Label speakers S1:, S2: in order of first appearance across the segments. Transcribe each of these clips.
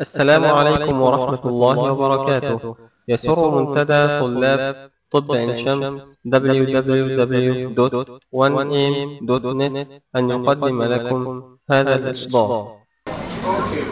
S1: السلام عليكم ورحمة الله وبركاته يسر منتدى طلاب طب عين شمس www.1am.net أن يقدم لكم هذا الإصدار
S2: اوكي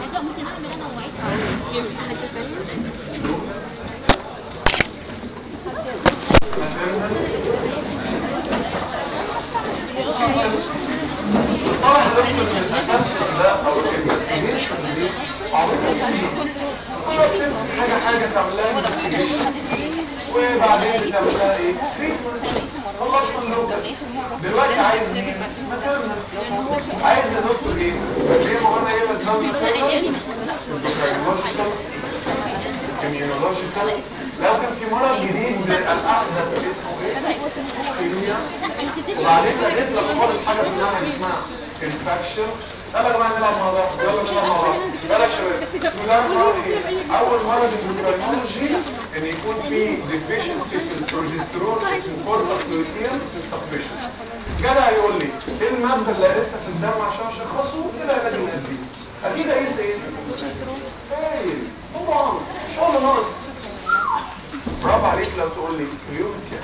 S2: طبعا دكتور من الاسسمنت ده او الانفستيجيشن دي عمرها كلها بتمسك حاجه حاجه تعمل لها انفستيجيشن وبعدين بتعمل لها ايه؟ تريتمنت خلصنا اللوكال دلوقتي عايز مين؟ ماتيرنال عايز يا دكتور ايه؟ زي ما قلنا ايه الاسباب الماتيرنال؟ سايكولوجيكال immunological لو كان في مرض جديد الاحدث اسمه ايه؟ كيمياء وبعدين لقيت لك خالص حاجه في المنهج اسمها انفكشن يلا يا جماعه نلعب مع بعض يلا نلعب مع بعض يلا يا شباب بسم الله الرحمن الرحيم اول مرض الاندوكراينولوجي ان يكون في ديفيشنسي في البروجسترون اسمه كوربس لوتيوم انسفشنسي جدع يقول لي ايه الماده اللي قايسها في الدم عشان اشخصه ايه العلاج اللي هديه اكيد قايس ايه هايل طبعا ان شاء الله ناقص برافو عليك لو تقول لي اليوم كام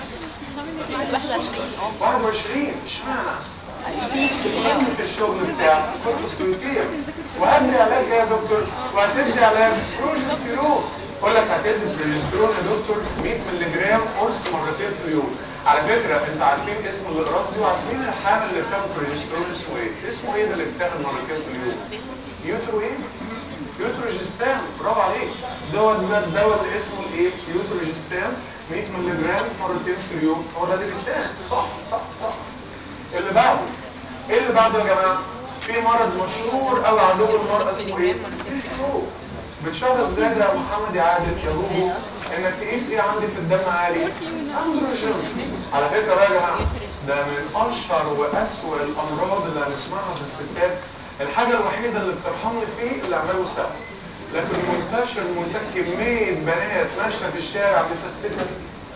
S2: 21 اشمعنى في الشغل بتاع كوربس لوتيوم وهدي علاج يا دكتور وهتدي علاج بروجستيرون اقول لك هتدي بروجستيرون يا دكتور 100 مللي جرام قرص مرتين في اليوم على فكره انت عارفين اسم الاقراص دي وعارفين الحامل اللي بتاخد بروجستيرون اسمه ايه؟ اسمه ايه ده اللي بتاخد مرتين في اليوم؟ يوترو ايه؟ يوتروجستان برافو عليك دواء ده الدواء اللي اسمه الايه؟ يوتروجستان 100 مللي جرام مرتين في اليوم هو ده اللي بيتاخد صح صح صح اللي بعده ايه اللي بعده يا جماعه؟ في مرض مشهور قوي عندكم المرأة اسمه ايه؟ اسمه بتشخص ازاي ده يا محمد يا عادل يا بوبو انك تقيس ايه عندي في الدم عالي؟ اندروجين على فكره بقى يا جماعه ده من اشهر واسوأ الامراض اللي هنسمعها في الستات الحاجه الوحيده اللي بترحمني فيه اللي عمله سهل لكن منتشر منتشر كميه بنات ماشيه في الشارع بسستتها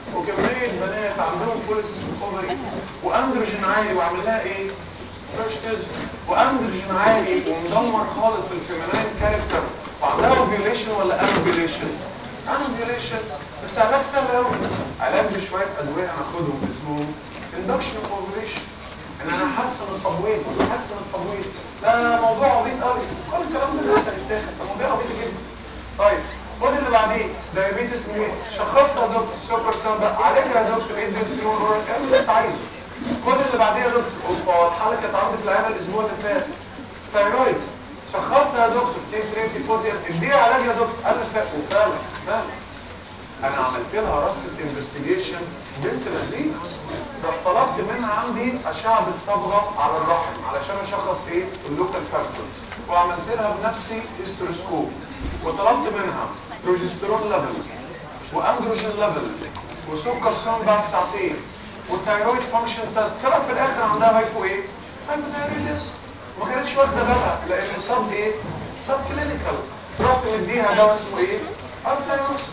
S2: وكميه بنات عندهم بوليس اوفري واندروجين عالي وعامل لها ايه؟ مش كذب واندروجين عالي ومدمر خالص الفيمينين كاركتر وعندها اوفيوليشن ولا انوفيوليشن؟ انوفيوليشن بس علاج سهل قوي علاج بشويه ادويه هناخدهم اسمهم اندكشن اوفيوليشن ان انا احسن التبويض احسن التبويض لا موضوع عبيط قوي كل الكلام ده لسه هيتاخد ده موضوع عبيط جدا طيب خد اللي بعديه دايابيتس ميتس شخصها يا دكتور سكر سابق عالجها يا دكتور ايه الدكسيون اورال اعمل اللي انت عايزه خد اللي بعديه يا دكتور اوبا الحاله كانت عندي في العياده الاسبوع اللي فات ثايرويد شخصها يا دكتور تي 3 تي 4 اديها علاج يا دكتور قال لي وفعلا فعلا انا عملت لها رصه انفستيجيشن بنت لذيذ رحت طلبت منها عندي اشعه بالصبغه على الرحم علشان اشخص ايه اللوكال فاكتور وعملت لها بنفسي هيستروسكوب وطلبت منها بروجسترون ليفل واندروجين ليفل وسكر سام بعد ساعتين والثايرويد فانكشن تيست طلع في الاخر عندها هايبو ايه هايبوثايرويدزم ما كانتش واخده بالها لان صاب ايه صاب كلينيكال رحت مديها دواء اسمه ايه الثايروكس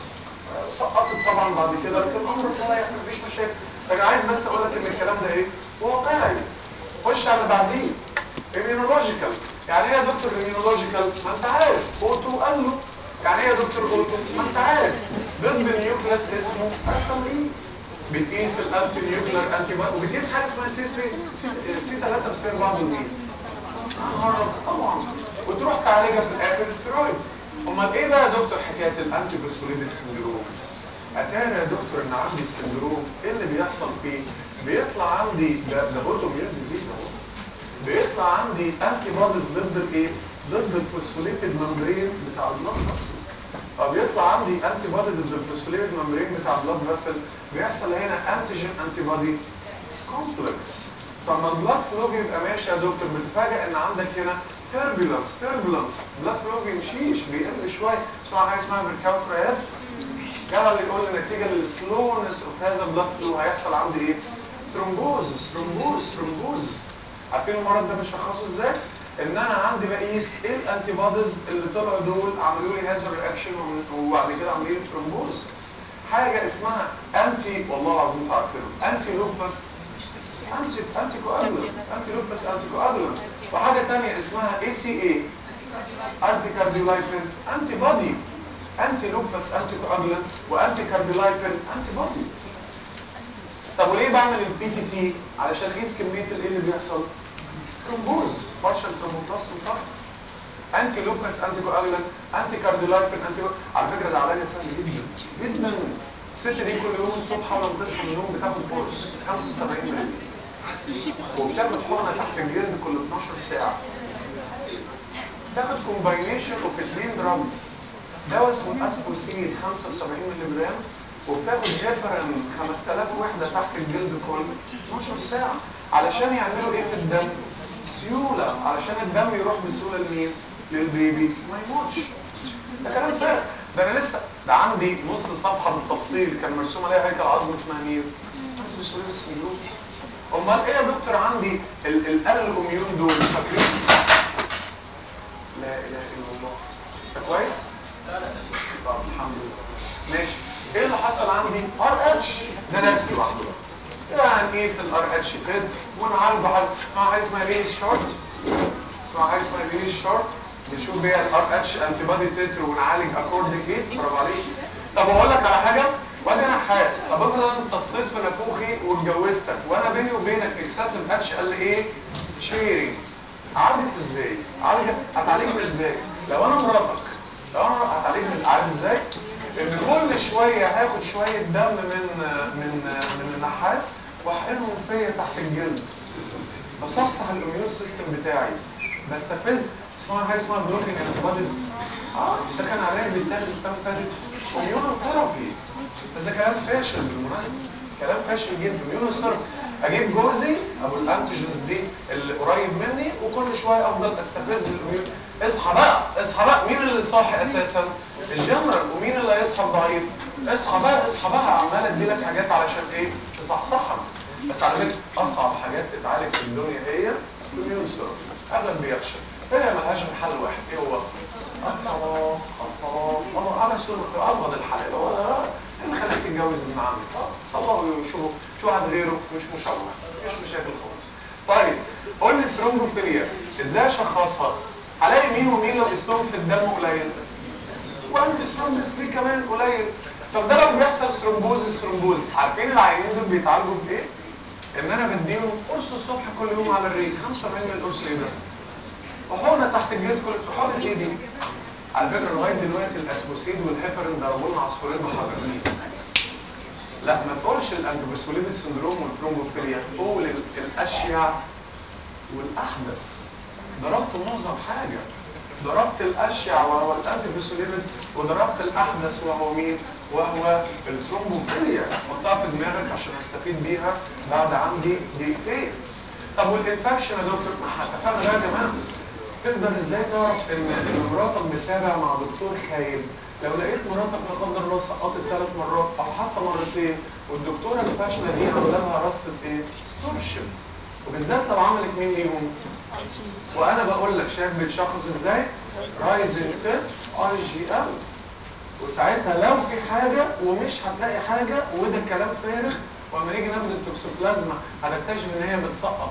S2: سقطت طبعا بعد كده لكن الامر طلع مفيش مشاكل لكن عايز بس اقول لك ان الكلام ده ايه واقعي خش على اللي بعديه immunological يعني ايه يا دكتور immunological ما انت عارف اوتو قال له يعني ايه يا دكتور اوتو ما انت عارف ضد النيوكليس اسمه اصلا ايه بتقيس الانتي نيوكلير انتي وبتقيس حاجه اسمها سي 3 سي 3 بسبب بعض مين هرب طبعا وتروح تعالجها في الاخر سترويد امال ايه بقى يا دكتور حكايه الانتي فوسفوليبيد سندروم اتاري يا دكتور ان عندي السندروم ايه اللي بيحصل فيه بيطلع عندي ده ده اوتوميون ديزيز اهو بيطلع عندي انتي بوديز ضد الايه ضد الفوسفوليبيد ممبرين بتاع البلاد فاسل فبيطلع عندي انتي بودي ضد الفوسفوليبيد ممبرين بتاع البلاد فاسل بيحصل هنا انتيجين انتي بودي كومبلكس فلما البلاد فلو بيبقى ماشي يا دكتور بتفاجئ ان عندك هنا تربulence تربulence بلاد فلو بيمشيش بيقل شويه اسمها حاجه اسمها بالكاوتريات جرى اللي يقول لي نتيجه للسلونس اوف هذا البلاد فلو هيحصل عندي ايه؟ ثرومبوز ثرومبوز ثرومبوز عارفين المرض ده بنشخصه ازاي؟ ان انا عندي بقيس ايه الانتي بوديز اللي طلعوا دول عملوا لي هذا الرياكشن وبعد كده عملوا لي ثرومبوز حاجه اسمها انتي والله العظيم تعرفينه انتي لوبس انتي انتي كواجولانت انتي لوبس انتي كواجولانت وحاجه ثانيه اسمها اي سي اي انتي كارديولايبين انتي بودي انتي لوبس انتي كواجلانت وانتي كارديولايبين انتي بودي طب وليه بعمل البي تي تي علشان اقيس كميه الايه اللي بيحصل ثرومبوز بارشال ثرومبوبلاستم طبعا انتي لوبس انتي كواجلانت انتي كارديولايبين انتي على فكره ده علاج سهل جدا جدا الست دي كل يوم الصبح اول ما تصحى من النوم بتاخد كورس 75 مللي وبتاخد حقنه تحت الجلد كل 12 ساعه تاخد كومباينيشن اوف اثنين دراجز دواء اسمه اسبوسيد 75 مللي جرام وبتاخد هيبرين 5000 وحده تحت الجلد كل 12 ساعه علشان يعملوا ايه في الدم؟ سيوله علشان الدم يروح بسهوله لمين؟ للبيبي ما يموتش ده كلام فارغ ده انا لسه ده عندي نص صفحه بالتفصيل كان مرسوم عليها هيكل عظم اسمها مين؟ بسهوله السيوله امال ايه يا دكتور عندي الالوميون دول فاكرين؟ لا اله الا الله انت كويس؟ طب الحمد لله ماشي ايه اللي حصل عندي؟ ار اتش ده درس لوحده يعني نقيس الار اتش كده ونعالجه حاجه اسمها حاجه اسمها ليه شورت اسمها حاجه اسمها ليه شورت بنشوف بيها الار اتش انتي بادي تتر ونعالج اكوردنج برافو عليك طب اقول لك على حاجه وانا انا حاس طب افرض انا اتصيت في نافوخي واتجوزتك وانا بيني وبينك اكسسيف اتش قال ايه؟ شيرنج عالجك ازاي؟ عالجك هتعالجني ازاي؟ لو انا مراتك لو انا هتعالجني عارف ازاي؟ ان كل شويه هاخد شويه دم من من من النحاس واحقنهم فيا تحت الجلد بصحصح الاميون سيستم بتاعي بستفز اسمها حاجه اسمها بلوكينج انتي بوديز اه ده كان علاج بيتاخد السنه اللي فاتت اميون ثيرابي ده كلام فاشل بالمناسبه كلام فاشل جدا اميون ثيرابي اجيب جوزي ابو الانتيجنز دي اللي قريب مني وكل شويه افضل استفز الاميون اصحى بقى اصحى بقى مين اللي صاحي اساسا الجنرال ومين اللي هيصحى الضعيف اصحى بقى اصحى بقى عمال ادي لك حاجات علشان ايه تصحصحك بس على فكره اصعب حاجات تتعالج في الدنيا هي الاميون ثيرابي اغلب بيفشل هي ملهاش غير حل واحد ايه هو؟ الله الله الله على سنة أبغض الحلال هو اللي خليك تتجوز ابن عمك الله شوفوا شو واحد غيره مش مشوه مفيش مشاكل خالص طيب قول لي ثرومبوفيليا ازاي اشخصها؟ هلاقي مين ومين لو قستهم في الدم قليل وانت ثرومبوس ليه كمان قليل طب ده لو بيحصل ثرومبوز ثرومبوز عارفين العيانين دول بيتعالجوا بايه؟ ان انا بديهم قرص الصبح كل يوم على الريق 45 من القرص ايه ده؟ وحقنه تحت الجلد كل حقنه ايه دي؟ على فكره لغايه دلوقتي الاسبوسيد والهيبرين ضربوا لنا عصفورين بحجرين لا ما تقولش الانتيفيسوليد سندروم والثرومبوفيليا قول الاشيع والاحدث ضربت معظم حاجه ضربت الاشيع وهو الانتيفيسوليد وضربت الاحدث وهو مين؟ وهو الثرومبوفيليا حطها في دماغك عشان استفيد بيها بعد عندي دقيقتين طب والانفكشن يا دكتور ما احنا اتفقنا ده يا جماعه تقدر ازاي تعرف ان ان مراتك بتتابع مع دكتور خايب لو لقيت مراتك لا قدر الله سقطت ثلاث مرات او حتى مرتين والدكتوره الفاشله دي عامله لها رصه ايه؟ ستورشن وبالذات لو عملت مين ليهم؟ وانا بقول لك شايف بيتشخص ازاي؟ رايزنج تيب اي جي ال وساعتها لو في حاجه ومش هتلاقي حاجه وده كلام فارغ ولما نيجي ناخد التوكسوبلازما هنكتشف ان هي بتسقط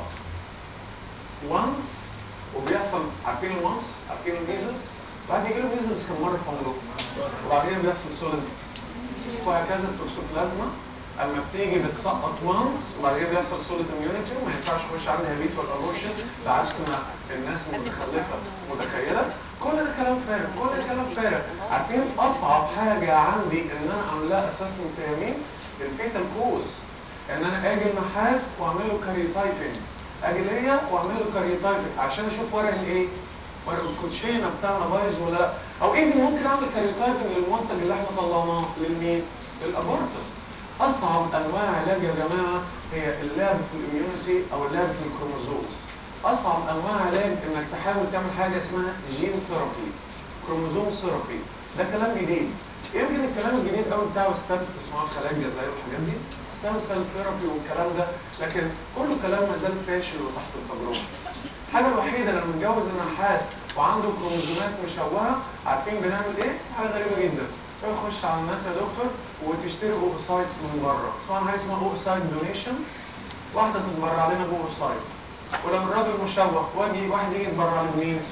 S2: وانس وبيحصل عارفين المامس عارفين الميزلز بعد يجي له ميزلز كم مره في عمره وبعدين بيحصل سولنت وهكذا التوكسوبلازما اما بتيجي بتسقط وانس وبعد كده بيحصل سوليد اميونيتي وما ينفعش يخش عندها هيبيت ولا ابورشن بعكس ما الناس المتخلفه متخيله كل ده كلام فارغ كل ده كلام فارغ عارفين اصعب حاجه عندي ان انا اعملها اساسا في يمين الفيتال كوز ان انا اجي النحاس واعمل له كاري تايبنج اجي ليا واعمل له كاري تايبنج عشان اشوف ورق الايه ورق الكوتشينه بتاعنا بايظ ولا لا او ايه ممكن اعمل كاري تايبنج للمنتج اللي احنا طلعناه للمين للابورتس اصعب انواع علاج يا جماعه هي اللعب في الاميونيتي او اللعب في الكروموزومز اصعب انواع علاج انك تحاول تعمل حاجه اسمها جين ثيرابي كروموزوم ثيرابي ده كلام جديد يمكن الكلام الجديد قوي بتاع ستابس تسمعوا خلايا الجزائر والحاجات دي ستام سيل ثيرابي والكلام ده لكن كله كلام ما زال فاشل وتحت التجربه الحاجه الوحيده لما نتجوز النحاس وعنده كروموزومات مشوهه عارفين بنعمل ايه؟ حاجه غريبه جدا تخش على النت يا دكتور وتشتري اوفسايتس من بره اسمها حاجه اسمها اوفسايت دونيشن واحده تتبرع لنا باوفسايت ولما الراجل مشوه واجي واحد يجي يتبرع لمين؟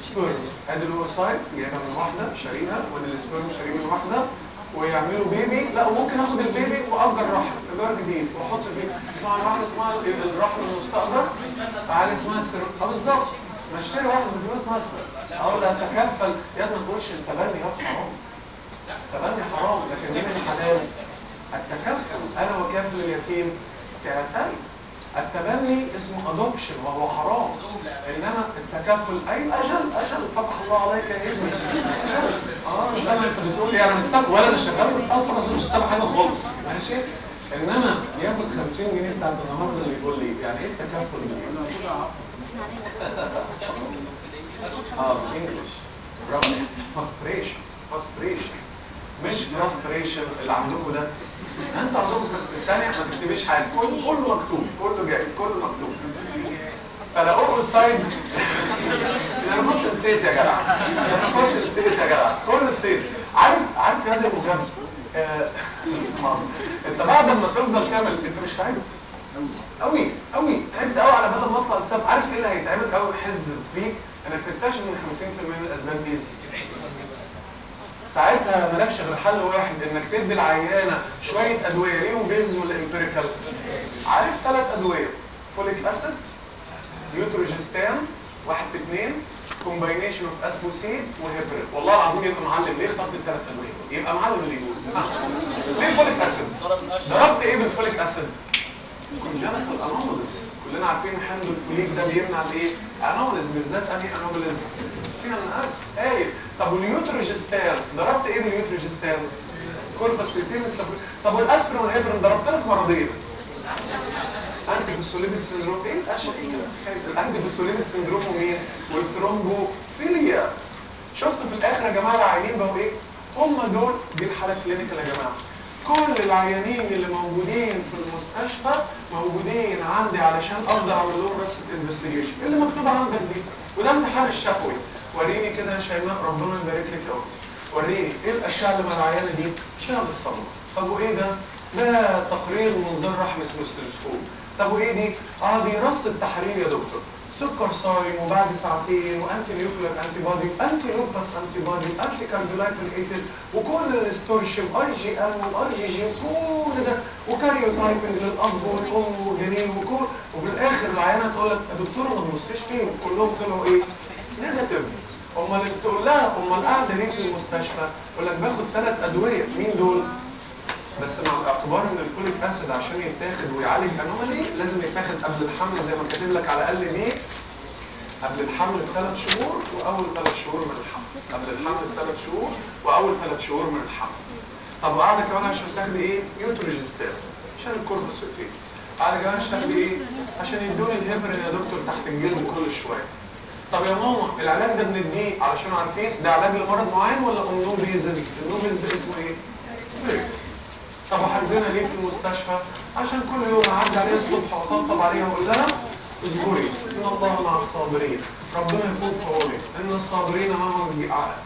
S2: سبيرمز ادي الاوسايت جايبها من واحده شاريها وادي السبيرم شاريه من واحده ويعملوا بيبي لا وممكن اخد البيبي واجر رحم ايجار جديد واحط فيه اسمها واحده اسمها الرحم المستقبل تعالى اسمها السر اه بالظبط ما اشتري واحده بفلوس مصر اقول لها اتكفل يا ما تقولش التبني يا حرام التبني حرام لكن دي من حلال التكفل انا وكافل اليتيم كافل التبني اسمه ادوبشن وهو حرام انما التكفل اي اجل اجل فتح الله عليك يا ابني اجل اه زي ما انت بتقول لي انا مش سابق ولا انا شغال مستوصل ما مش سابق حاجه خالص ماشي انما ياخد 50 جنيه بتاعت النهارده اللي يقول لي يعني ايه التكفل ده؟ اه انجلش برافو فاستريشن فاستريشن مش فاستريشن اللي عندكم ده انتوا عندكم بس الثانيه ما تكتبيش حاجه كله كله مكتوب كله جاي كله مكتوب فلا اقول سايد انا كنت نسيت يا جدع انا كنت نسيت يا جدع كله نسيت عارف عارف يا ده مجمد آه، انت بعد ما تفضل تعمل انت مش تعبت قوي قوي تعبت قوي على بدل ما اطلع السبب عارف ايه اللي هيتعبك قوي حز فيك انك تكتشف ان 50% من الاسباب بيزي ساعتها مالكش غير حل واحد انك تدي العيانه شويه ادويه ليهم بيز ولا امبيريكال عارف ثلاث ادويه فوليك اسيد نيوتروجستان واحد في اثنين كومباينيشن اوف اسبوسيد وهيبرين والله العظيم يبقى معلم ليه اخترت الثلاث ادويه يبقى معلم اللي يقول ليه فوليك اسيد ضربت ايه بالفوليك اسيد كونجنتال انوماليز كلنا عارفين حمض الفوليك ده بيمنع الايه انوماليز بالذات انهي انوماليز سي ان اس ايه طب واليوتروجستان ضربت ايه باليوتروجستان كوربس يوتين طب والاسبرين والهيبرين ضربت لك مرضين انتي فوسفوليبيد سندروم ايه الاشياء ايه كده الانتي فوسفوليبيد سندروم ومين والثرومبوفيليا شفتوا في الاخر يا جماعه العيانين بقوا ايه هم دول دي الحاله كلينيكال يا جماعه كل العيانين اللي موجودين في المستشفى موجودين عندي علشان اقدر اعمل لهم بس انفستيجيشن اللي مكتوبه عندك دي وده امتحان الشفوي وريني كده يا شيماء ربنا يبارك لك يا اختي وريني ايه الاشياء اللي مع العيانه دي شهد الصدمه طب وايه ده ده تقرير منظار رحم اسمه ستيروسكوب طب وايه دي اه دي رص التحاليل يا دكتور سكر صايم وبعد ساعتين وانتي نيوكلير انتي بودي انتي لوباس انتي بودي انتي كارديولايتال ايتد وكل الاستورشن اي جي ام واي جي جي كل ده وكاريوتايبنج للاب والام وجنين وكل وفي الاخر العيانه تقول لك يا دكتور ما تبصيش فيهم كلهم طلعوا ايه؟ نيجاتيف امال تقول لها امال قاعده ليه في المستشفى؟ يقول لك باخد ثلاث ادويه مين دول؟ بس مع الاعتبار ان الفوليك اسيد عشان يتاخد ويعالج انومالي لازم يتاخد قبل الحمل زي ما كاتب لك على الاقل بيه قبل الحمل بثلاث شهور واول ثلاث شهور من الحمل قبل الحمل بثلاث شهور واول ثلاث شهور من الحمل طب وقاعده كمان عشان تاخدي ايه يوتروجستان عشان الكوربس فيه قاعده كمان عشان تاخدي ايه عشان يدوني الهبرين يا دكتور تحت الجلد كل شويه طب يا ماما العلاج ده بنديه علشان عارفين ده علاج لمرض معين ولا النوبيزز النوبيز ده اسمه ايه طب وحجزنا ليه في المستشفى عشان كل يوم اعدي عليها الصبح واطبطب عليها واقول لها اصبري ان الله مع الصابرين ربنا يكون في عونك ان الصابرين معهم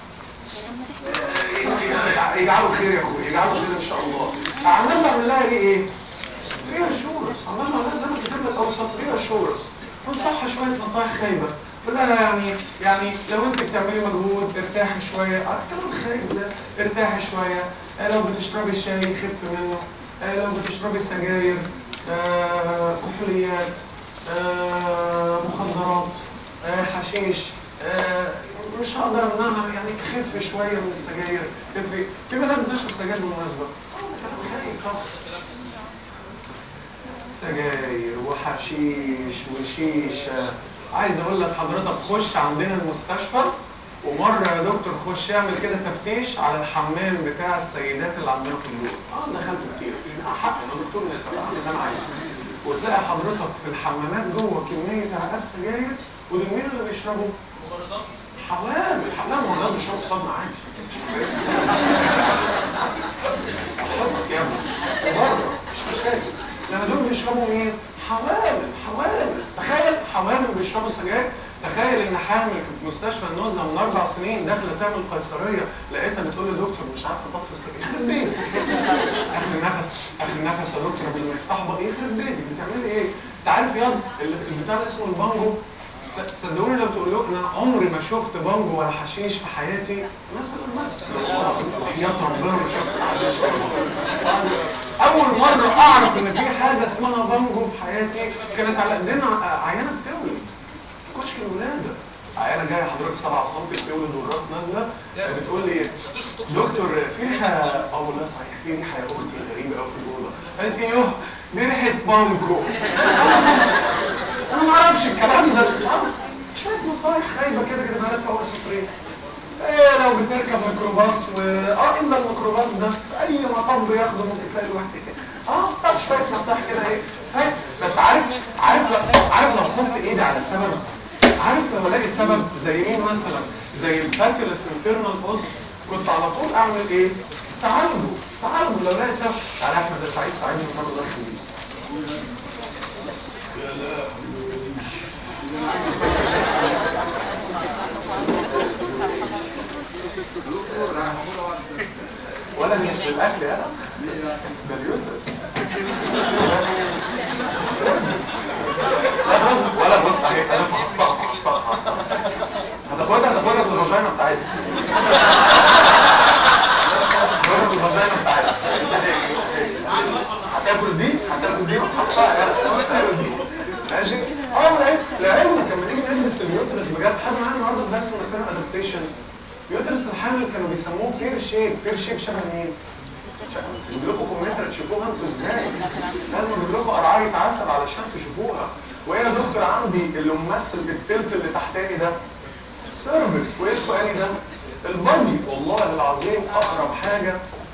S2: يجعلوا خير يا اخويا يجعلوا خير ان شاء الله عمال بعمل لها ايه ايه ريا شورس عمال بعمل لها زي ما كتب لك اوسط ريا شورس ونصحها شويه نصايح خايبه لا لا يعني يعني لو انت بتعملي مجهود ارتاحي شويه الكلام الخايب ده ارتاحي شويه آه لو بتشربي شاي خف منه آه لو بتشربي سجاير آه كحوليات آه مخدرات آه حشيش آه مش هقدر انها يعني خف شويه من السجاير خفي في بنات بتشرب سجاير بالمناسبه اه كلام خايب طبعا سجاير وحشيش وشيشه عايز اقول لك حضرتك خش عندنا المستشفى ومره يا دكتور خش اعمل كده تفتيش على الحمام بتاع السيدات اللي عندنا في الدور اه دخلت كتير حق انا دكتور نسا بعمل اللي انا عايزه وتلاقي حضرتك في الحمامات جوه كميه عقاب سجاير ودول مين اللي بيشربوا؟ حوامل حمام مولاد بيشربوا صدمه عادي صحتك يا ابني بره مش مشاكل لما دول بيشربوا مين؟ حوامل حوامل تخيل حوامل بيشربوا سجاير تخيل ان حامل في مستشفى النزهه من اربع سنين داخله تعمل قيصريه لقيتها بتقول لدكتور مش عارفه اطفي السجاير يخرب بيتي اخر نفس اخر نفس يا دكتور قبل ما يفتحوا بقى يخرب بيتي بتعملي ايه؟ انت عارف ياض البتاع اللي اسمه البانجو لا، صدقوني لو تقولوا انا عمري ما شفت بانجو ولا حشيش في حياتي مثلا مثلا يا ربنا ما شفت حشيش ولا بانجو. اول مره اعرف ان في حاجه اسمها بانجو في حياتي كانت على ايدينا عيانه بتولد كشك الولاده عيانه جايه حضرتك 7 سم بتولد والراس نازله بتقول لي دكتور في ريحه اه والله صحيح في ريحه يا اختي غريبه قوي في الاوضه قالت لي يوه دي ريحه بانجو انا ما اعرفش الكلام ده آه، شويه نصايح خايبه كده كده بقى في اول سطرين ايه لو بتركب ميكروباص و اه الا الميكروباص ده في اي مطب ياخده ممكن تلاقي الواحد اه طب شويه نصايح كده ايه فاهم بس عارف عارف لو عارف لو احط ايدي على السبب عارف لو الاقي سبب زي مين مثلا زي الفاتيلس انترنال اوس كنت على طول اعمل ايه؟ تعالجه تعالجه لو الاقي سبب تعالى يا احمد يا سعيد ساعدني المره الله يخليك ولا دي مش الاكل يا ده اليوترس لا بص ولا بص اهي انا فحصتها فحصتها فحصتها هتاخدها هتاخدها في الفاجينا بتاعتها هتاخدها في الفاجينا بتاعتها هتاكل دي هتاكل دي وتحطها يلا هتاكل دي ماشي اه العلم العلم لما نيجي ندرس اليوترس بجد حد معانا النهارده في درس الماتيريال ادابتيشن يوترس الحامل كانوا بيسموه بير شيب بير شيب شبه مين؟ اجيب لكم كومنتر تشوفوها انتوا ازاي لازم اجيب لكم قرعايه عسل علشان تشوفوها وهي يا دكتور عندي اللي ممثل التلت اللي تحتاني ده سيرفكس وايه الفوقاني ده البادي والله العظيم اقرب حاجه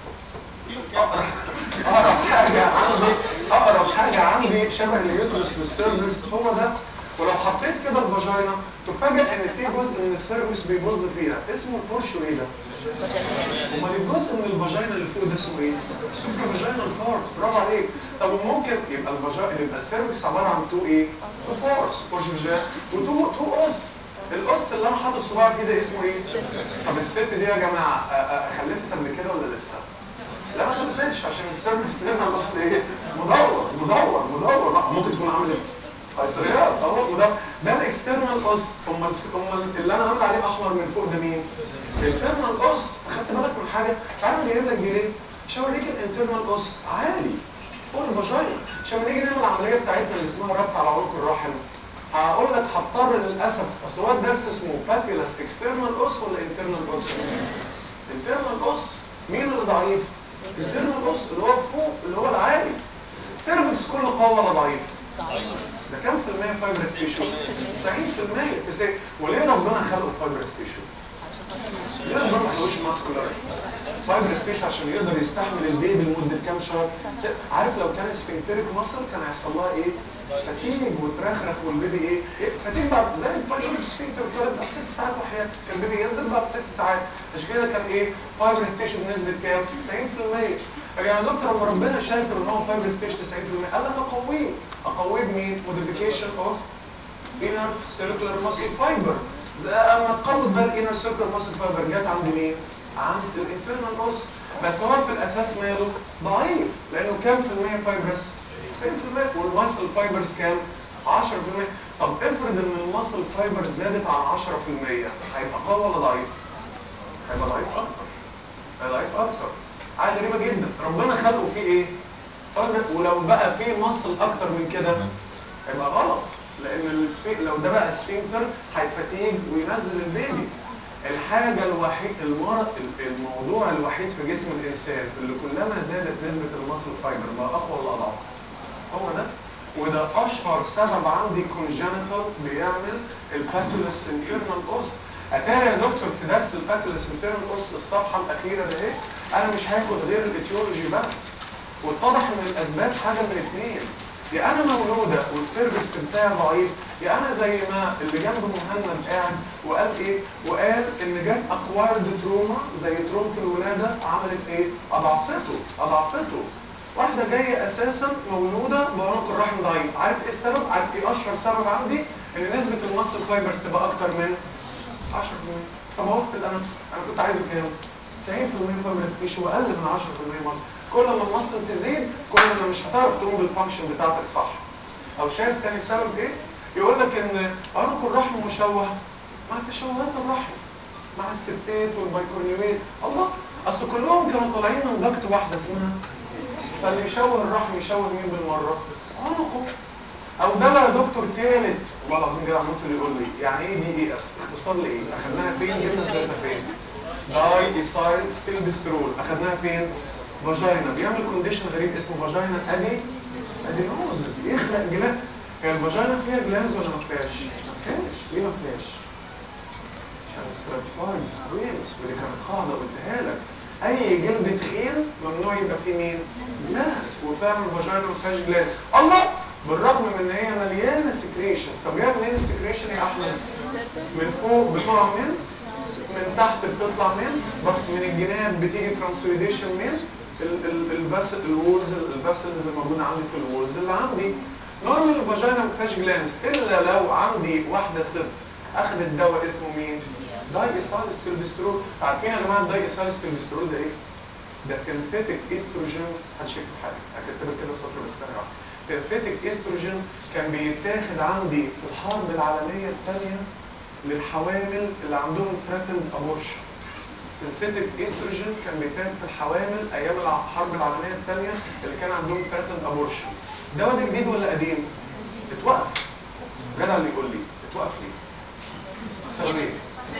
S2: اقرب اقرب حاجه عندي اقرب حاجه عندي شبه اليوترس في السيرفكس هو ده ولو حطيت كده الفاجينا تفاجئ ان في جزء من السيرفكس بيبص فيها اسمه البورشو ايه ده؟ امال الجزء من الفاجينا اللي فوق ده اسمه ايه؟ سوبر فاجينال بارت برافو عليك طب وممكن يبقى الفاجينا يبقى السيرفكس عباره عن تو ايه؟ تو بارتس بورشو وتو تو اس القص اللي انا حاطط صباعي فيه ده اسمه ايه؟ طب الست دي يا جماعه آه، آه، خلفت قبل كده ولا لسه؟ لا ما خلفتش عشان السيرفكس هنا بس ايه؟ مدور مدور مدور لا ممكن تكون عملت قيصريات اهو وده ده الاكسترنال قص امال امال اللي انا عامل عليه احمر من فوق ده مين؟ الانترنال قص خدت بالك من حاجه؟ تعالى انا جايب لك دي ليه؟ عشان اوريك الانترنال قص عالي فوق الفاجينا عشان لما نيجي نعمل العمليه بتاعتنا اللي اسمها ربط على عنق الرحم هقول لك هضطر للاسف اصل هو الدرس اسمه باتيلاس اكسترنال قص ولا انترنال قص؟ انترنال قص مين اللي ضعيف؟ انترنال قص اللي هو فوق اللي هو العالي السيرفكس كله قوي ولا ضعيف؟ ده كام في المية فايبرس تيشو؟ 90% تسعين وليه ربنا خلقه فايبرس تيشو؟ ليه ربنا ما خلقوش ماسكولار؟ فايبرس تيشو عشان يقدر يستحمل البيبي لمدة كام شهر؟ عارف لو كان سفنكتريك ماسل كان هيحصل لها ايه؟ فتيج وترخرخ والبيبي ايه؟ إيه؟ فتيج بعد زي البايلوت سفنكتر اتولد بعد ست ساعات وحياتك كان البيبي ينزل بعد ست ساعات عشان كده كان ايه؟ فايبرس تيشو بنسبة كام؟ 90% يا دكتور لما ربنا شايف ان هو فايبرس تيشو 90% قال انا اقويه اقويه بمين؟ موديفيكيشن اوف inner circular muscle fiber ده اما تقوض بقى الانر circular muscle fiber جت عند مين؟ عند الانترنال اوس بس هو في الاساس ماله ضعيف لانه كام في المية فايبرس؟ 90% والماسل فايبرز كام؟ 10% طب افرض ان الماسل فايبر زادت عن 10% هيبقى قوي ولا ضعيف؟ هيبقى ضعيف اكتر هيبقى ضعيف اكتر حاجه غريبه جدا ربنا خلقه فيه ايه؟ فايبر ولو بقى فيه ماسل اكتر من كده هيبقى غلط لان السفي... لو ده بقى سفنكتر هيفتيج وينزل البيبي الحاجة الوحيد المرض الموضوع الوحيد في جسم الإنسان اللي كلما زادت نسبة المصل فايبر بقى أقوى ولا أضعف؟ هو ده وده أشهر سبب عندي كونجنتال بيعمل الباتولس انترنال أوس أتاري يا دكتور في درس الباتولس انترنال أوس الصفحة الأخيرة ده إيه؟ أنا مش هاخد غير الإتيولوجي بس واتضح إن الأسباب حاجة من اتنين يا انا مولوده والسيرفكس بتاعي ضعيف يا انا زي ما اللي جنب مهند قاعد وقال ايه وقال ان جت اكوارد تروما زي ترومه الولاده عملت ايه اضعفته اضعفته واحده جايه اساسا مولوده بعنق الرحم ضعيف عارف ايه السبب عارف ايه اشهر سبب عندي ان نسبه المصل فايبرز تبقى اكتر من 10% طب وصلت انا انا كنت عايزه كام 90% فايبرز تيشو واقل من 10% مصل كل ما المصل تزيد كل ما مش هتعرف تقوم بالفانكشن بتاعتك صح او شايف تاني سبب ايه يقول لك ان عنق الرحم مشوه مع تشوهات الرحم مع الستات والبيكورنيومات الله اصل كلهم كانوا طالعين من ضغط واحده اسمها فاللي يشوه الرحم يشوه مين بالمره عنقه او ده بقى دكتور ثالث والله العظيم جدع ممكن يقول لي يعني ايه دي اي اس اختصار لايه اخدناها فين جبنا سيرتها فين داي ايسايل ستيل بيسترول اخدناها فين فاجينا بيعمل كونديشن غريب اسمه فاجينا ادي ادينوزز يخلق جلاند هي الفاجينا فيها جلاندز ولا ما فيهاش ما فيهاش ليه ما فيهاش عشان ستراتيفايد سكويمس ودي كانت قاعده قلتها لك اي جلد تخين ممنوع يبقى فيه مين جلاندز وفعلا الفاجينا ما فيهاش جلاند الله بالرغم من ان هي مليانه سكريشنز طب جايه منين السكريشن يا احمد من فوق بتقع من من تحت بتطلع من من الجناب بتيجي ترانسويديشن من الفاسل الوولز الفاسلز اللي موجوده عندي في الوولز اللي عندي نورمال الفاجينا ما فيهاش جلانس الا لو عندي واحده ست اخذت دواء اسمه مين داي اسالستيلبسترول عارفين يا جماعه الداي اسالستيلبسترول ده ايه ده سينثيتك استروجين هتشوفوا حاجه هكتبها كده سطر بس ثانيه واحده سينثيتك استروجين كان بيتاخد عندي في الحرب العالميه الثانيه للحوامل اللي عندهم ثريتند ابورشن سينثيتك استروجين كان بيتاخد في الحوامل ايام الحرب العالميه الثانيه اللي كان عندهم ثريتند ابورشن الدواء ده جديد ولا قديم؟ اتوقف جدع اللي يقول لي اتوقف ليه؟ سبب ايه؟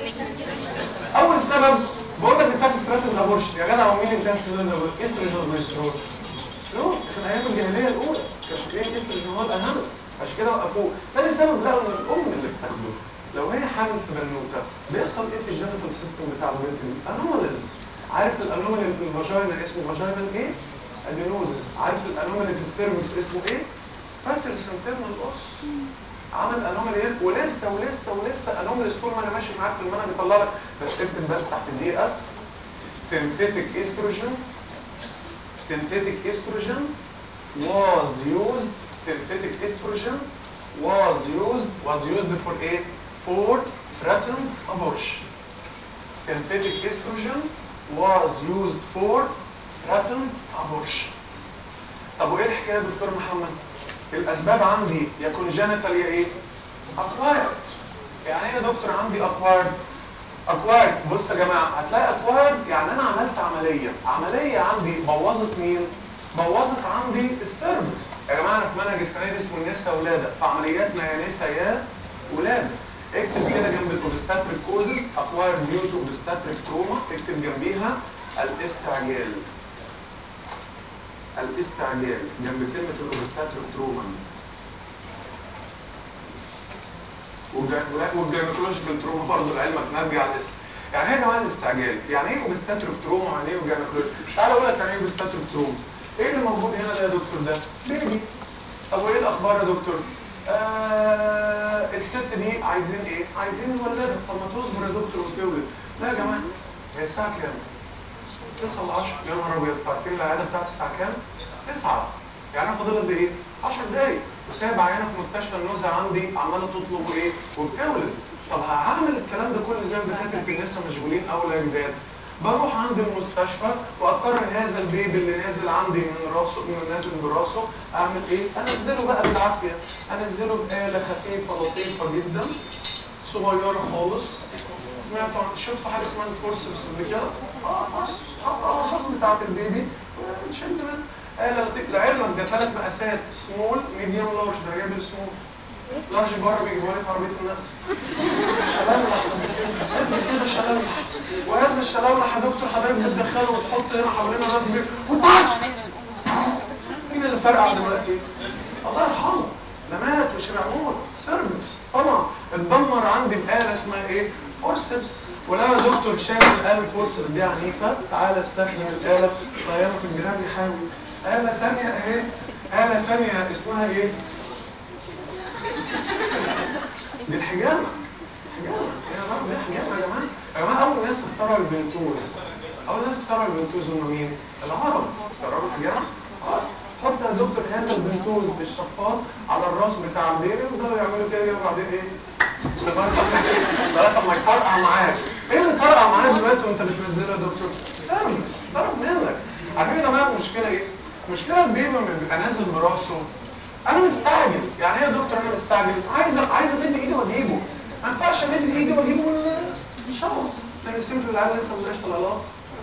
S2: اول سبب بقول لك بتاعت ثريتند ابورشن يا جدع هو مين اللي بتاعت ثريتند ابورشن؟ استروجين ولا بروجسترون؟ سلو كان ايام الجاهليه الاولى كان فاكرين استروجين هو الاهم عشان كده وقفوه ثاني سبب لقوا ان الام اللي بتاخده لو هي حامل في بنوته بيحصل ايه في الجينيتال سيستم بتاع البنت دي؟ انوماليز عارف الانومالي اللي في الفاجينا اسمه فاجينال ايه؟ ادينوزس عارف الانومالي في السيرفكس اسمه ايه؟ فاتر سنترنال اوس عمل انومالي ايه؟ ولسه ولسه ولسه انومالي طول ما انا ماشي معاك في المنهج بيطلع لك بس اكتب بس تحت الدي اس synthetic estrogen synthetic estrogen was used synthetic estrogen was used was used for a for threatened abortion synthetic estrogen was used for threatened abortion طب وايه الحكايه يا دكتور محمد الاسباب عندي يا كونجنتال يا ايه اكوايرد يعني ايه يا دكتور عندي اكوايرد اكوايرد بص يا جماعه هتلاقي اكوايرد يعني انا عملت عمليه عمليه عندي بوظت مين بوظت عندي السيرفكس يا جماعه انا في منهج السنه دي اسمه النساء ولاده فعملياتنا يا نساء يا ولاده اكتب كده جنب الاوبستاتريك كوزز اكوايرد ديو تو اوبستاتريك تروما اكتب جنبيها الاستعجال الاستعجال جنب كلمه الاوبستاتريك تروما والجينيكولوجيكال تروما برضه لعلمك نرجع للاسم يعني ايه يا جماعه الاستعجال؟ يعني ايه اوبستاتريك تروما ويعني ايه جينيكولوجيكال؟ تعال اقول لك يعني ايه اوبستاتريك تروما ايه اللي موجود هنا ده يا دكتور ده؟ بيبي طب وايه الاخبار يا دكتور؟ آه الست دي عايزين ايه؟ عايزين نولدها طب ما تصبر يا دكتور وتولد لا يا جماعه هي الساعه كام؟ 9 ل 10 يا نهار ابيض عارفين العياده بتاعت الساعه كام؟ 9 يعني انا فاضل قد ايه؟ 10 دقايق وسايب عيانه في مستشفى النزهه عندي عماله تطلب ايه؟ وبتولد طب هعمل الكلام ده كله زي ما دكاتره النساء مشغولين اول يا جداد بروح عند المستشفى واقرر هذا البيبي اللي نازل عندي من راسه من نازل براسه اعمل ايه؟ انزله بقى بالعافيه انزله بآلة خفيفه لطيفه جدا صغيره خالص سمعتوا عن شفتوا حاجه اسمها الفورسبس قبل كده؟ اه اه الراس بتاعت البيبي نشد منها آلة لطيفه لعلمك ده ثلاث مقاسات سمول ميديوم لارج ده جايب السمول لارج بره بيجيبوا لي في عربيه النقل شلالح قد كده شلالح وهذا الشلالح يا دكتور حضرتك بتدخله وتحط هنا حوالين الراس بيه وطاك مين اللي فرقع دلوقتي؟ الله يرحمه ده مات وشبع موت سيرفكس طبعا اتدمر عندي بآلة اسمها ايه؟ فورسبس ولو يا دكتور شايف الآلة الفورسبس دي عنيفة تعالى استخدم الآلة طيارة في الجناب يحاول آلة تانية اهي آلة تانية اسمها ايه؟ دي الحجامة حجامة يا رب دي حجامة يا جماعة يا جماعة أول ناس اخترعوا البنتوز أول ناس اخترعوا البنتوز هم مين؟ العرب اخترعوا الحجامة؟ اه حط يا دكتور هذا البنتوز بالشفاط على الراس بتاع البيبي ويفضلوا يعملوا كده وبعدين ايه؟ لغايه ما يطرقع معاك ايه اللي طرقع معاك دلوقتي وانت بتنزله يا دكتور؟ سيرفكس ضرب منك عارفين يا جماعه المشكله ايه؟ المشكله البيبي لما بيبقى نازل براسه انا مستعجل يعني ايه يا دكتور انا مستعجل عايز عايز امد ايدي واجيبه ما ينفعش امد ايدي واجيبه من الشاور لان السيف العيال لسه ما طلعش طلعات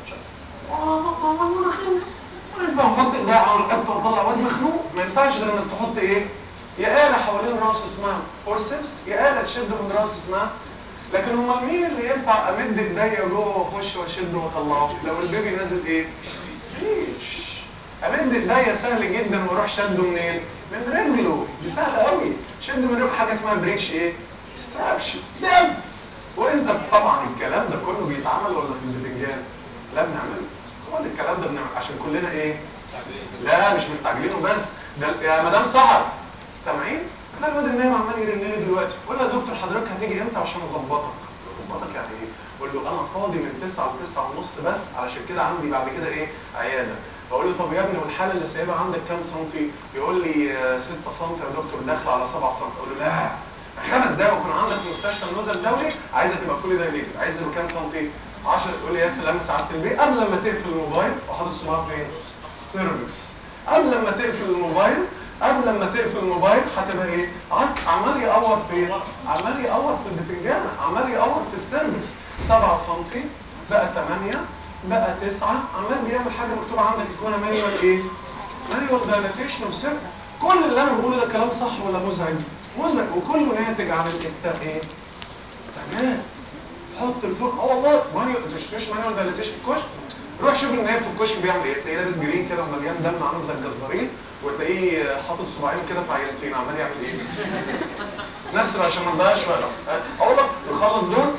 S2: ما ينفع احط ايدي على القط واطلع واد مخنوق ما ينفعش غير انك تحط ايه يا آلة حوالين راسه اسمها فورسبس يا آلة تشد من راسه اسمها لكن امال مين اللي ينفع امد ايديا جوه واخش واشد واطلعه لو البيبي نازل ايه مفيش امد ايديا سهل جدا واروح شده منين من رجله دي سهله قوي شد من رجله حاجه اسمها بريتش ايه استراكشن دم وانت طبعا الكلام ده كله بيتعمل ولا في البتنجان لا بنعمله هو الكلام ده بنعمل عشان كلنا ايه لا مش مستعجلينه بس ده يا مدام سحر سامعين هتلاقي الواد النايم عمال يرن لي دلوقتي قول له يا دكتور حضرتك هتيجي امتى عشان اظبطك اظبطك يعني ايه قول له انا فاضي من 9 ل 9 ونص بس علشان كده عندي بعد كده ايه عياده بقول له طب يا ابني والحاله اللي سايبها عندك كام سنتي يقول لي 6 سم يا دكتور داخله على 7 سم اقول له لا خمس دقايق ويكون عندك مستشفى النزل الدولي عايزه تبقى فولي دايليتد عايز له كام سنتي 10 تقول لي يا سلام سعاده البيت قبل ما تقفل الموبايل وحاطط صباعك فين السيرفكس قبل ما تقفل الموبايل قبل لما تقفل الموبايل هتبقى ايه عمال يقور في عمال يقور في البتنجانه عمال يقور في السيرفكس 7 سم بقى 8 بقى 9 عمال بيعمل حاجه مكتوبه عندك اسمها مانيوال ايه مانيوال دايلاتيشن اوف سيرفكس كل اللي انا بقوله ده كلام صح ولا مزعج مزعج وكله ناتج عن الاست ايه استعجال حط الفوق اه والله مانيوال انت مش مانيوال دايلاتيشن كشك روح شوف النايب في الكشك بيعمل ايه تلاقيه لابس جرين كده ومليان دم عامل زي الجزارين وتلاقيه حاطط صباعين كده في عينتين عمال يعمل ايه نفسه عشان ما نضيعش وقت اقول لك نخلص دول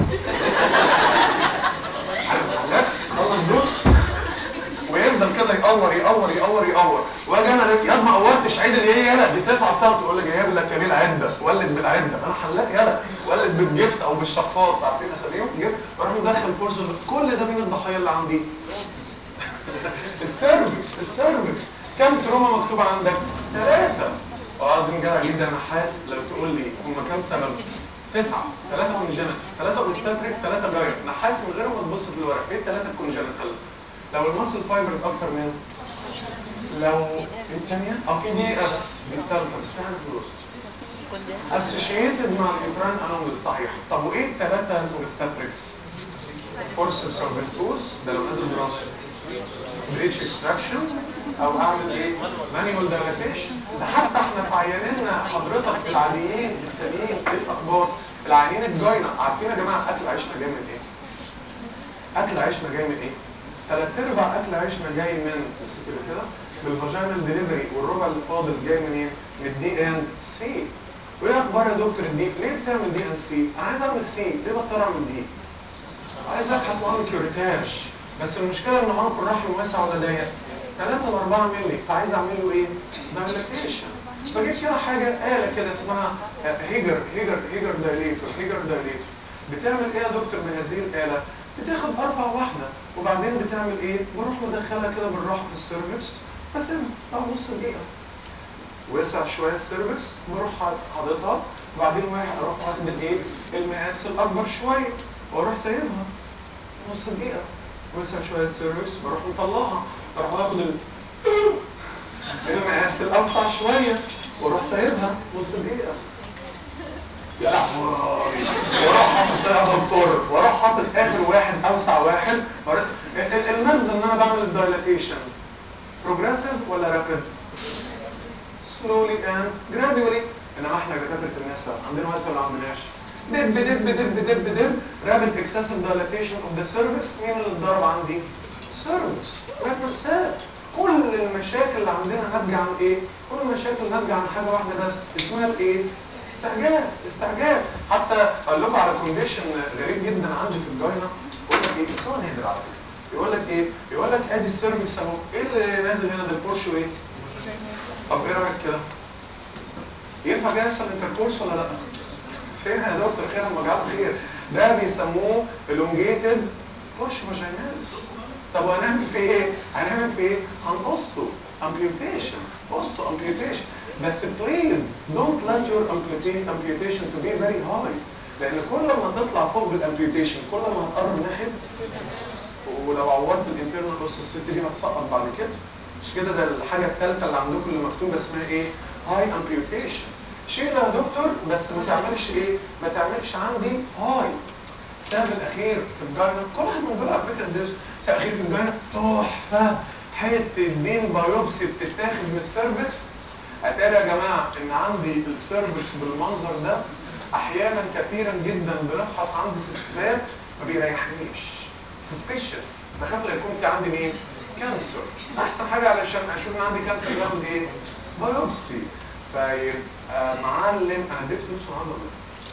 S2: خلص دول ويفضل كده يقور يقور يقور يقور واجي انا يا ما قورتش عدل ايه يالا دي 9 سم تقول لي جايب لك يا بيه العده ولد بالعده انا حلاق يالا ولد بالجفت او بالشفاط عارفين اساميهم جفت واروح مدخل فورس كل ده مين الضحيه اللي عندي السيرفكس السيرفكس كم تروما مكتوب عندك؟ ثلاثة لازم جرى جدا نحاس لو تقول لي هم كم سبب؟ تسعة ثلاثة كونجنت ثلاثة اوبستاتريك ثلاثة جاير نحاس من غير ما تبص في الورق ايه الثلاثة الكونجنتال؟ لو الماسل فايبرز اكتر من لو الثانية اه في دي اس دي الثالثة بس في حاجة في الوسط اسوشيتد مع الانتران انومال صحيح طب وايه الثلاثة اوبستاتريكس؟ فورسس او فينتوز ده لو نازل براسه بريتش اكستراكشن او اعمل ايه مانيوال دايلاتيشن ده حتى احنا في عيانينا حضرتك العاديين التانيين ايه الاخبار العيانين الجاينا عارفين يا جماعه اكل عيشنا جاي من ايه اكل عيشنا جاي من ايه ثلاث ارباع اكل عيشنا جاي من بس كده كده بالفاجينال ديليفري والربع اللي فاضل جاي من ايه من الدي ان سي وايه اخبار يا دكتور الدي ليه بتعمل دي ان سي انا عايز اعمل سي ليه بضطر اعمل دي عايز ابحث عن كيوريتاج بس المشكله ان عنق الرحم واسع ولا ضيق 3 ل 4 مللي فعايز اعمل له ايه دايلاتيشن فجيت كده حاجه آلة كده اسمها هيجر هيجر هيجر دايليتور هيجر دايليتور بتعمل ايه يا دكتور بهذه الآلة بتاخد ارفع واحده وبعدين بتعمل ايه بروح مدخلها كده بالراحه في السيرفكس بسيبها بتاع نص دقيقه وسع شويه السيرفكس بروح حاططها وبعدين واحد اروح واخد الايه المقاس الاكبر شويه واروح سايبها نص دقيقه وسع شويه السيرفكس بروح مطلعها اروح واخد ال المقاس الاوسع شويه واروح سايبها نص دقيقه يا لهوي واروح حاطط ده دكتور واروح حاطط اخر واحد اوسع واحد المغزى ان انا بعمل الدايلاتيشن بروجريسيف ولا رابيد slowly and gradually انما احنا دكاتره النساء عندنا وقت ولا عندناش دب دب دب دب دب رابد اكسسيف دايلاتيشن اوف ذا سيرفكس مين اللي اتضرب عندي؟ السيرفكس رابد سات كل المشاكل اللي عندنا ناتجه عن ايه؟ كل المشاكل ناتجه عن حاجه واحده بس اسمها الايه؟ استعجال استعجال حتى اقول لكم على كونديشن غريب جدا عندي في الجاينا يقول لك ايه؟ بس هو نادر على فكره يقول لك ايه؟ يقول لك ادي السيرفكس اهو ايه اللي نازل هنا ده البورش وايه؟ طب ايه رايك كده؟ ينفع كده يحصل انتركورس ولا لا؟ فين يا دكتور خير المجال خير ده بيسموه elongated بوش فاجيناليس طب وهنعمل فيه ايه؟ هنعمل فيه ايه؟ هنقصه امبيوتيشن قصه امبيوتيشن بس بليز دونت let your amputation to be very high لان كل ما تطلع فوق بالامبيوتيشن كل ما هتقرب ناحيه ولو عورت الانترنال بص الست دي هتسقط بعد كده مش كده ده الحاجه الثالثه اللي عندكم اللي مكتوبه اسمها ايه؟ هاي امبيوتيشن شيلها يا دكتور بس ما تعملش ايه ما تعملش عندي هاي السبب الاخير في الجاينة كل واحد من دول على فكره ده السبب الاخير في الجاينة تحفه حته دين بايوبسي بتتاخد من السيرفكس اتاري يا جماعه ان عندي السيرفكس بالمنظر ده احيانا كثيرا جدا بنفحص عندي ستات ما بيريحنيش سسبيشس بخاف لا يكون في عندي مين كانسر احسن حاجه علشان اشوف ان عندي كانسر باخد ايه بايوبسي فيبقى معلم انا اديت فلوس النهارده ولا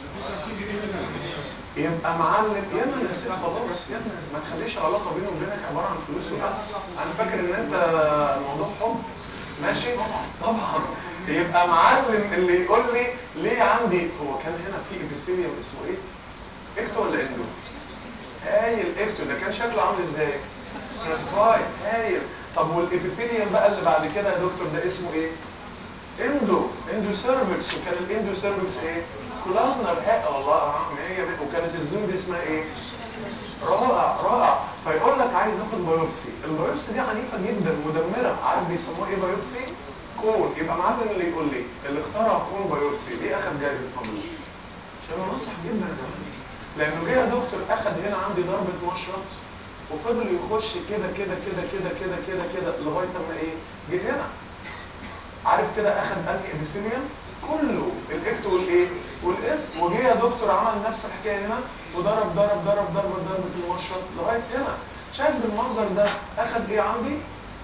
S2: إيه؟ يبقى معلم يا انا نسيت خلاص يا ابني ما تخليش العلاقه بيني وبينك عباره عن فلوس وبس انا فاكر ان انت الموضوع حب ماشي طبعا يبقى معلم اللي يقول لي ليه عندي هو كان هنا في ابيثيليوم اسمه ايه اكتو ولا اندو هايل اكتو ده كان شكله عامل ازاي ستراتيفاي هايل طب والابيثيليوم بقى اللي بعد كده يا دكتور ده اسمه ايه اندو اندو سيرفكس وكان الاندو سيرفكس ايه كولامنر ها والله ما هي وكانت الزون دي اسمها ايه رائع رائع فيقول لك عايز اخد بايوبسي البايوبسي دي عنيفه جدا مدمره عارف بيسموها ايه بايوبسي كون يبقى معلم اللي يقول لي اللي اخترع كون بايوبسي ليه اخد جائزه نوبل عشان هو نصح جدا يا جماعه لانه جه يا دكتور اخد هنا عندي ضربه مشرط وفضل يخش كده كده كده كده كده كده كده لغايه اما ايه جه هنا عارف كده اخد انهي ابيثيليوم كله الاكت والايه والاب وجه يا دكتور عمل نفس الحكايه هنا وضرب ضرب ضرب ضرب ضربه المشرط لغايه هنا شايف بالمنظر ده اخد ايه عندي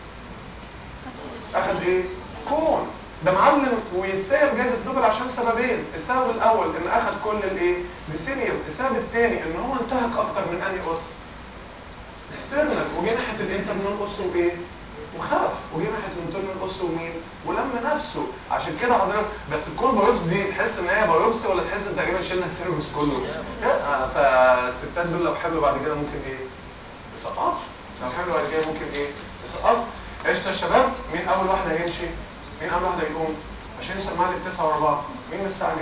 S2: اخد ايه كون ده معلم ويستاهل جائزه نوبل عشان سببين السبب الاول ان اخد كل الايه بيسيليوم السبب الثاني ان هو انتهك اكتر من انهي اس اكسترنال وجه ناحيه الانترنال اس وايه وخاف وجه ناحيه الانترنال اس ومين ولم نفسه عشان كده حضرتك بس الكون بايوبس دي تحس ان هي بايوبسي ولا تحس ان تقريبا شلنا السيرفكس كله لا فالستات دول لو حلوا بعد كده ممكن ايه يسقطوا لو حلوا بعد كده ممكن ايه يسقطوا قشطه يا شباب مين اول واحده هيمشي مين اول واحده هيقوم عشان يسمع لي التسعه ورا بعض مين مستعجل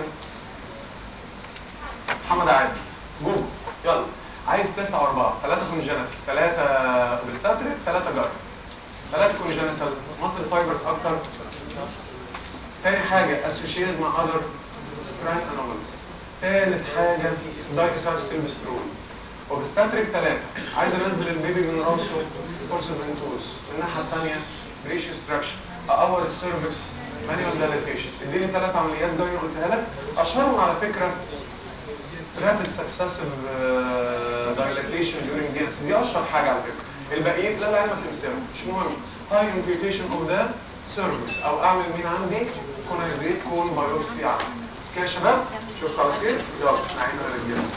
S2: محمد عادل جوجل يلا عايز تسعة واربعة ثلاثة كونجنتال ثلاثة اوبستاتريك ثلاثة جارد ثلاثة كونجنتال مصر فايبرز اكتر تاني حاجة اسوشيتد مع اذر براين انومالز ثالث حاجة دايكسال ستيلبسترول اوبستاتريك ثلاثة عايز انزل البيبي من راسه فورس فنتوس الناحية الثانية ريش استراكشن اقور السيرفكس مانيوال دايليتيشن اديني ثلاث عمليات جايه قلتها لك اشهرهم على فكره rapid successive uh, dilatation during DNC دي اشهر حاجه على فكره الباقيين لا العلم تنساهم مش مهم high imputation of the cervix او اعمل مين عندي كونايزيت كون بايوبسي عندي كده يا شباب اشوفكم على خير يلا نعيم يا رجاله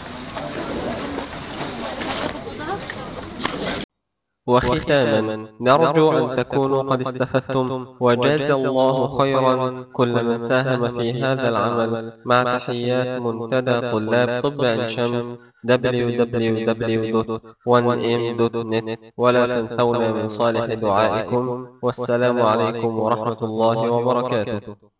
S1: وختاما نرجو أن تكونوا قد استفدتم وجاز الله خيرا كل من ساهم في هذا العمل مع تحيات منتدى طلاب طب عين شمس www.1m.net ولا تنسونا من صالح دعائكم والسلام عليكم ورحمة الله وبركاته